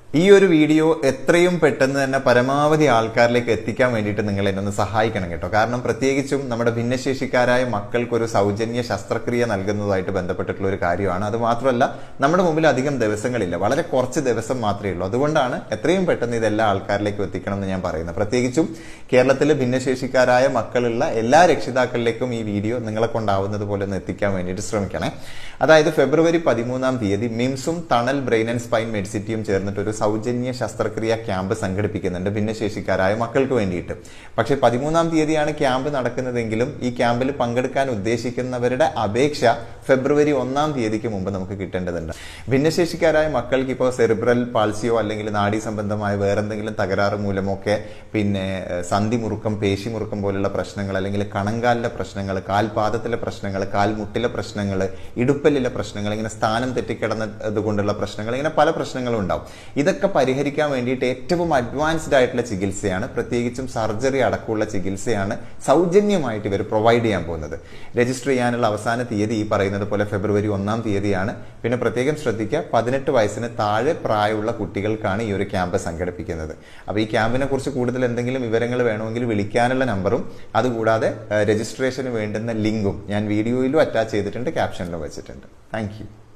ഈ ഒരു വീഡിയോ എത്രയും പെട്ടെന്ന് തന്നെ പരമാവധി ആൾക്കാരിലേക്ക് എത്തിക്കാൻ വേണ്ടിയിട്ട് നിങ്ങൾ എന്നെ ഒന്ന് സഹായിക്കണം കേട്ടോ കാരണം പ്രത്യേകിച്ചും നമ്മുടെ ഭിന്നശേഷിക്കാരായ മക്കൾക്ക് ഒരു സൗജന്യ ശസ്ത്രക്രിയ നൽകുന്നതുമായിട്ട് ബന്ധപ്പെട്ടിട്ടുള്ള ഒരു കാര്യമാണ് അത് മാത്രമല്ല നമ്മുടെ മുമ്പിൽ അധികം ദിവസങ്ങളില്ല വളരെ കുറച്ച് ദിവസം മാത്രമേ ഉള്ളൂ അതുകൊണ്ടാണ് എത്രയും പെട്ടെന്ന് ഇത് എല്ലാ ആൾക്കാരിലേക്കും എത്തിക്കണം എന്ന് ഞാൻ പറയുന്നത് പ്രത്യേകിച്ചും കേരളത്തിലെ ഭിന്നശേഷിക്കാരായ മക്കളുള്ള എല്ലാ രക്ഷിതാക്കളിലേക്കും ഈ വീഡിയോ നിങ്ങളെ കൊണ്ടാവുന്നത് പോലെ ഒന്ന് എത്തിക്കാൻ വേണ്ടിയിട്ട് ശ്രമിക്കണേ അതായത് ഫെബ്രുവരി പതിമൂന്നാം തീയതി മിംസും തണൽ ബ്രെയിൻ ആൻഡ് സ്പൈൻ മെഡിസിറ്റിയും ചേർന്നിട്ട് ഒരു സൗജന്യ ശസ്ത്രക്രിയ ക്യാമ്പ് സംഘടിപ്പിക്കുന്നുണ്ട് ഭിന്നശേഷിക്കാരായ മക്കൾക്ക് വേണ്ടിയിട്ട് പക്ഷേ പതിമൂന്നാം തീയതിയാണ് ക്യാമ്പ് നടക്കുന്നതെങ്കിലും ഈ ക്യാമ്പിൽ പങ്കെടുക്കാൻ ഉദ്ദേശിക്കുന്നവരുടെ അപേക്ഷ ഫെബ്രുവരി ഒന്നാം തീയതിക്ക് മുമ്പ് നമുക്ക് കിട്ടേണ്ടതുണ്ട് ഭിന്നശേഷിക്കാരായ മക്കൾക്ക് ഇപ്പോൾ സെറിബ്രൽ പാൾസിയോ അല്ലെങ്കിൽ നാഡീ സംബന്ധമായ വേറെന്തെങ്കിലും തകരാറ് മൂലമൊക്കെ പിന്നെ ഏഹ്, സന്ധി മുറുക്കം പേശി മുറുക്കം പോലുള്ള പ്രശ്നങ്ങൾ അല്ലെങ്കിൽ കണങ്കാലിലെ പ്രശ്നങ്ങൾ കാൽപാദത്തിലെ പ്രശ്നങ്ങൾ കാൽമുട്ടിലെ പ്രശ്നങ്ങൾ ഇടുപ്പലിലെ പ്രശ്നങ്ങൾ ഇങ്ങനെ സ്ഥാനം തെറ്റിക്കിടന്നത് കൊണ്ടുള്ള പ്രശ്നങ്ങൾ ഇങ്ങനെ പല പ്രശ്നങ്ങളും ഉണ്ടാവും ഇതൊക്കെ പരിഹരിക്കാൻ വേണ്ടിയിട്ട് ഏറ്റവും അഡ്വാൻസ്ഡ് ആയിട്ടുള്ള ചികിത്സയാണ് പ്രത്യേകിച്ചും സർജറി അടക്കമുള്ള ചികിത്സയാണ് സൗജന്യമായിട്ട് ഇവർ പ്രൊവൈഡ് ചെയ്യാൻ പോകുന്നത് രജിസ്റ്റർ ചെയ്യാനുള്ള അവസാന തീയതി ഈ പറയുന്നത് പോലെ ഫെബ്രുവരി ഒന്നാം തീയതിയാണ് പിന്നെ പ്രത്യേകം ശ്രദ്ധിക്കുക പതിനെട്ട് വയസ്സിന് താഴെ പ്രായമുള്ള കുട്ടികൾക്കാണ് ഈ ഒരു ക്യാമ്പ് സംഘടിപ്പിക്കുന്നത് അപ്പോൾ ഈ ക്യാമ്പിനെ കുറിച്ച് കൂടുതൽ എന്തെങ്കിലും വിവരങ്ങൾ വേണമെങ്കിൽ വിളിക്കാനുള്ള നമ്പറും അതുകൂടാതെ രജിസ്ട്രേഷന് വേണ്ടുന്ന ലിങ്കും ഞാൻ വീഡിയോയിലും അറ്റാച്ച് ചെയ്തിട്ടുണ്ട് ക്യാപ്ഷനിലും വെച്ചിട്ടുണ്ട് താങ്ക്